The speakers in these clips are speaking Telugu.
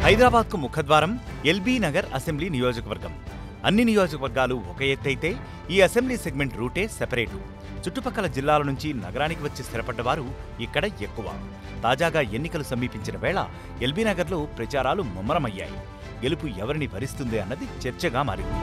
హైదరాబాద్కు ముఖద్వారం ఎల్బీ నగర్ అసెంబ్లీ నియోజకవర్గం అన్ని నియోజకవర్గాలు ఒక ఎత్తైతే ఈ అసెంబ్లీ సెగ్మెంట్ రూటే సెపరేటు చుట్టుపక్కల జిల్లాల నుంచి నగరానికి వచ్చి స్థిరపడ్డవారు ఇక్కడ ఎక్కువ తాజాగా ఎన్నికలు సమీపించిన వేళ ఎల్బీ నగర్లో ప్రచారాలు ముమ్మరమయ్యాయి గెలుపు ఎవరిని భరిస్తుంది అన్నది చర్చగా మారింది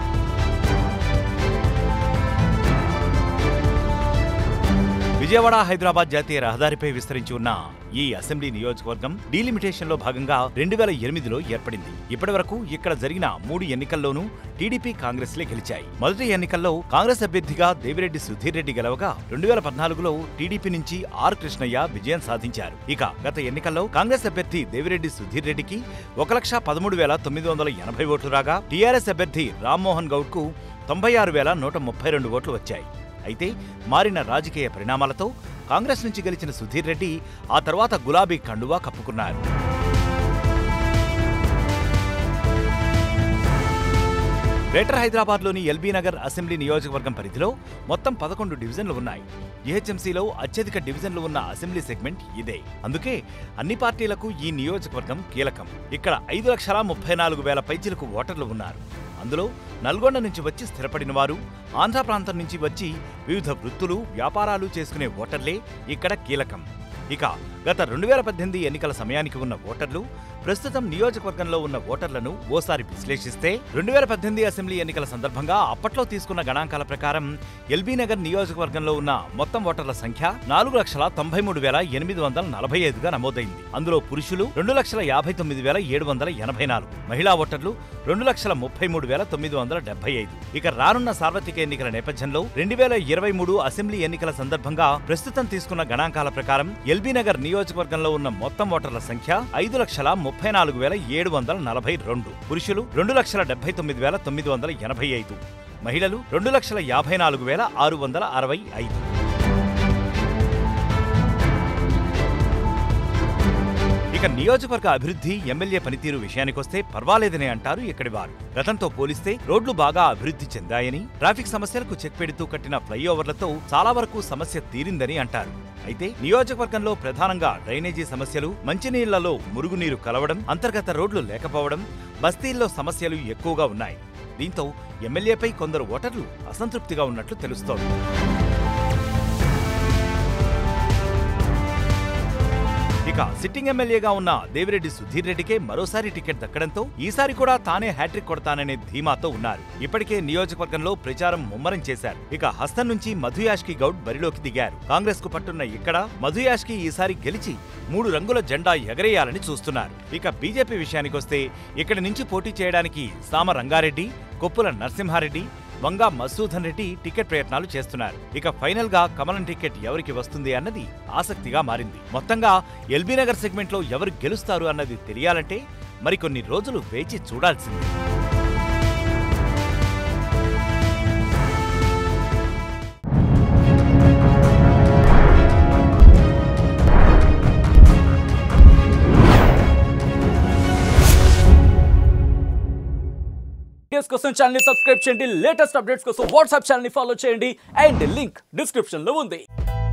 విజయవాడ హైదరాబాద్ జాతీయ రహదారిపై విస్తరించి ఉన్న ఈ అసెంబ్లీ నియోజకవర్గం డీలిమిటేషన్ లో భాగంగా రెండు వేల ఎనిమిదిలో ఏర్పడింది ఇప్పటి వరకు ఇక్కడ జరిగిన మూడు ఎన్నికల్లోనూ టీడీపీ కాంగ్రెస్ లే గెలిచాయి మొదటి ఎన్నికల్లో కాంగ్రెస్ అభ్యర్థిగా దేవిరెడ్డి సుధీర్ రెడ్డి గెలవగా రెండు వేల పద్నాలుగులో టీడీపీ నుంచి ఆర్ కృష్ణయ్య విజయం సాధించారు ఇక గత ఎన్నికల్లో కాంగ్రెస్ అభ్యర్థి దేవిరెడ్డి సుధీర్ రెడ్డికి ఒక లక్ష పదమూడు వేల తొమ్మిది వందల ఎనభై ఓట్లు రాగా టీఆర్ఎస్ అభ్యర్థి రామ్మోహన్ గౌడ్ కు తొంభై ఆరు వేల నూట ముప్పై రెండు ఓట్లు వచ్చాయి అయితే మారిన రాజకీయ పరిణామాలతో కాంగ్రెస్ నుంచి గెలిచిన సుధీర్ రెడ్డి ఆ తర్వాత గులాబీ కండువా కప్పుకున్నారు గ్రేటర్ హైదరాబాద్లోని ఎల్బీ నగర్ అసెంబ్లీ నియోజకవర్గం పరిధిలో మొత్తం పదకొండు డివిజన్లు ఉన్నాయి జీహెచ్ఎంసీలో అత్యధిక డివిజన్లు ఉన్న అసెంబ్లీ సెగ్మెంట్ ఇదే అందుకే అన్ని పార్టీలకు ఈ నియోజకవర్గం కీలకం ఇక్కడ ఐదు లక్షల ముప్పై నాలుగు వేల పైచిలకు ఓటర్లు ఉన్నారు అందులో నల్గొండ నుంచి వచ్చి స్థిరపడిన వారు ఆంధ్ర ప్రాంతం నుంచి వచ్చి వివిధ వృత్తులు వ్యాపారాలు చేసుకునే ఓటర్లే ఇక్కడ కీలకం ఇక గత రెండు వేల పద్దెనిమిది ఎన్నికల సమయానికి ఉన్న ఓటర్లు ప్రస్తుతం నియోజకవర్గంలో ఉన్న ఓటర్లను ఓసారి విశ్లేషిస్తే రెండు వేల పద్దెనిమిది అసెంబ్లీ ఎన్నికల సందర్భంగా అప్పట్లో తీసుకున్న గణాంకాల ప్రకారం ఎల్బీ నగర్ నియోజకవర్గంలో ఉన్న మొత్తం ఓటర్ల సంఖ్య నాలుగు లక్షల తొంభై మూడు వేల ఎనిమిది వందల నలభై ఐదుగా నమోదైంది అందులో పురుషులు రెండు లక్షల యాభై తొమ్మిది వేల ఏడు వందల ఎనభై నాలుగు మహిళా ఓటర్లు రెండు లక్షల ముప్పై మూడు వేల తొమ్మిది వందల డెబ్బై ఐదు ఇక రానున్న సార్వత్రిక ఎన్నికల నేపథ్యంలో రెండు వేల ఇరవై మూడు అసెంబ్లీ ఎన్నికల సందర్భంగా ప్రస్తుతం తీసుకున్న గణాంకాల ప్రకారం ఎల్బీ నగర్ నియోజకవర్గంలో ఉన్న మొత్తం ఓటర్ల సంఖ్య ఐదు లక్షల ముప్పై నాలుగు వేల ఏడు వందల నలభై రెండు పురుషులు రెండు లక్షల డెబ్బై తొమ్మిది వేల తొమ్మిది వందల ఎనభై ఐదు మహిళలు రెండు లక్షల యాభై నాలుగు వేల ఆరు వందల అరవై ఐదు ఇక నియోజకవర్గ అభివృద్ధి ఎమ్మెల్యే పనితీరు విషయానికొస్తే పర్వాలేదని అంటారు ఇక్కడి వారు గతంతో పోలిస్తే రోడ్లు బాగా అభివృద్ధి చెందాయని ట్రాఫిక్ సమస్యలకు చెక్ పెడుతూ కట్టిన ఫ్లైఓవర్లతో చాలా వరకు సమస్య తీరిందని అంటారు అయితే నియోజకవర్గంలో ప్రధానంగా డ్రైనేజీ సమస్యలు మంచినీళ్లలో మురుగునీరు కలవడం అంతర్గత రోడ్లు లేకపోవడం బస్తీల్లో సమస్యలు ఎక్కువగా ఉన్నాయి దీంతో ఎమ్మెల్యేపై కొందరు ఓటర్లు అసంతృప్తిగా ఉన్నట్లు తెలుస్తోంది ఇక సిట్టింగ్ ఎమ్మెల్యేగా ఉన్న దేవిరెడ్డి సుధీర్ రెడ్డికే మరోసారి టికెట్ దక్కడంతో ఈసారి కూడా తానే హ్యాట్రిక్ కొడతాననే ధీమాతో ఉన్నారు ఇప్పటికే నియోజకవర్గంలో ప్రచారం ముమ్మరం చేశారు ఇక హస్తం నుంచి మధుయాష్కి గౌడ్ బరిలోకి దిగారు కాంగ్రెస్ కు పట్టున్న ఇక్కడ మధుయాష్కి ఈసారి గెలిచి మూడు రంగుల జెండా ఎగరేయాలని చూస్తున్నారు ఇక బీజేపీ విషయానికొస్తే ఇక్కడి నుంచి పోటీ చేయడానికి సామ రంగారెడ్డి కొప్పుల నరసింహారెడ్డి వంగా మసూదన్ రెడ్డి టికెట్ ప్రయత్నాలు చేస్తున్నారు ఇక ఫైనల్ గా కమలం టికెట్ ఎవరికి వస్తుంది అన్నది ఆసక్తిగా మారింది మొత్తంగా ఎల్బీ నగర్ సెగ్మెంట్ లో ఎవరు గెలుస్తారు అన్నది తెలియాలంటే మరికొన్ని రోజులు వేచి చూడాల్సిందే వీడియోస్ కోసం ఛానల్ ని సబ్స్క్రైబ్ చేయండి లేటెస్ట్ అప్డేట్స్ కోసం వాట్సాప్ ఛానల్ ని ఫాలో చేయండి అండ్ లింక్ డిస్క్రిప్షన్ లో ఉంది